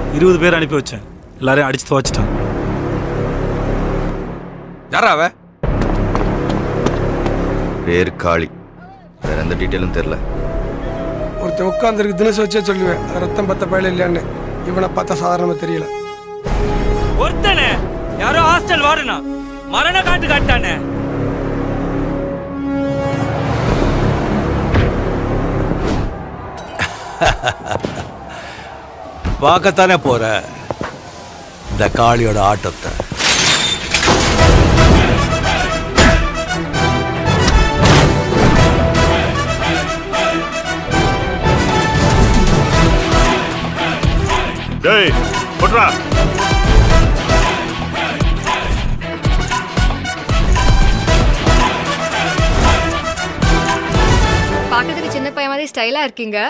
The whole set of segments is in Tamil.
இருபது பேர் அனுப்பி வச்சேன் எல்லாரையும் அடிச்சு துவச்சிட்டான் யாரா அவ பேர் காளி வேற எந்த டீட்டெயிலும் தெரில ஒருத்தன் உட்காந்துருக்கு தினசு வச்சே சொல்லுவேன் அது ரத்தம் பத்த பயல இல்லையான்னு இவனை பார்த்தா சாதாரணமா தெரியல ஒருத்தனே யாரோ ஹாஸ்டல் வாடுனா மரண காட்டு காட்டானே பார்க்கத்தானே போற இந்த காளியோட ஆட்டத்தை டேய் போட்றா பார்க்கறதுக்கு சின்ன பையன் மாதிரி ஸ்டைலா இருக்கீங்க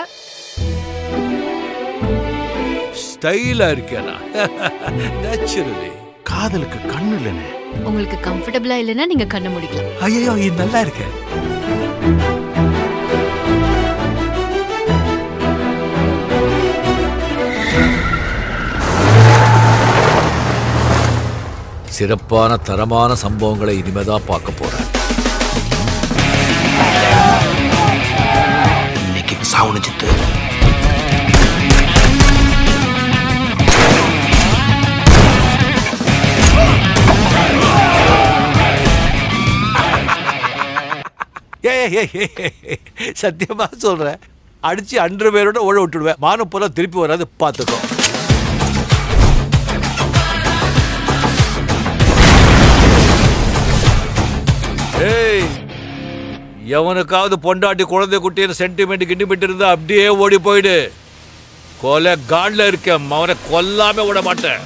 ஸ்டைலா இருக்கேனா நேச்சுரலி காதலுக்கு கண்ணு இல்லைனே உங்களுக்கு கம்ஃபர்டபுளா இல்லைன்னா நீங்க கண்ணை முடிக்கலாம் ஐயோ இது நல்லா இருக்கு சிறப்பான தரமான சம்பவங்களை இனிமேதான் பார்க்க போறேன் இன்னைக்கு சாவுனு சித்து ஏய், ஏய், ஏய், ஏய், சத்தியமா சொல்றேன் அடிச்சு அன்று பேரோட ஓட விட்டுடுவேன் மானம் போல திருப்பி வராது பார்த்துக்கோ ஏய் எவனுக்காவது பொண்டாட்டி குழந்தை குட்டின்னு சென்டிமெண்ட் கிண்டிமெண்ட் இருந்தா அப்படியே ஓடி போயிடு கொலை காட்ல இருக்கேன் அவனை கொல்லாம விட மாட்டேன்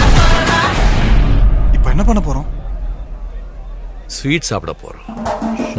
இப்போ என்ன பண்ண போறோம் ஸ்வீட் சாப்பிட போறோம்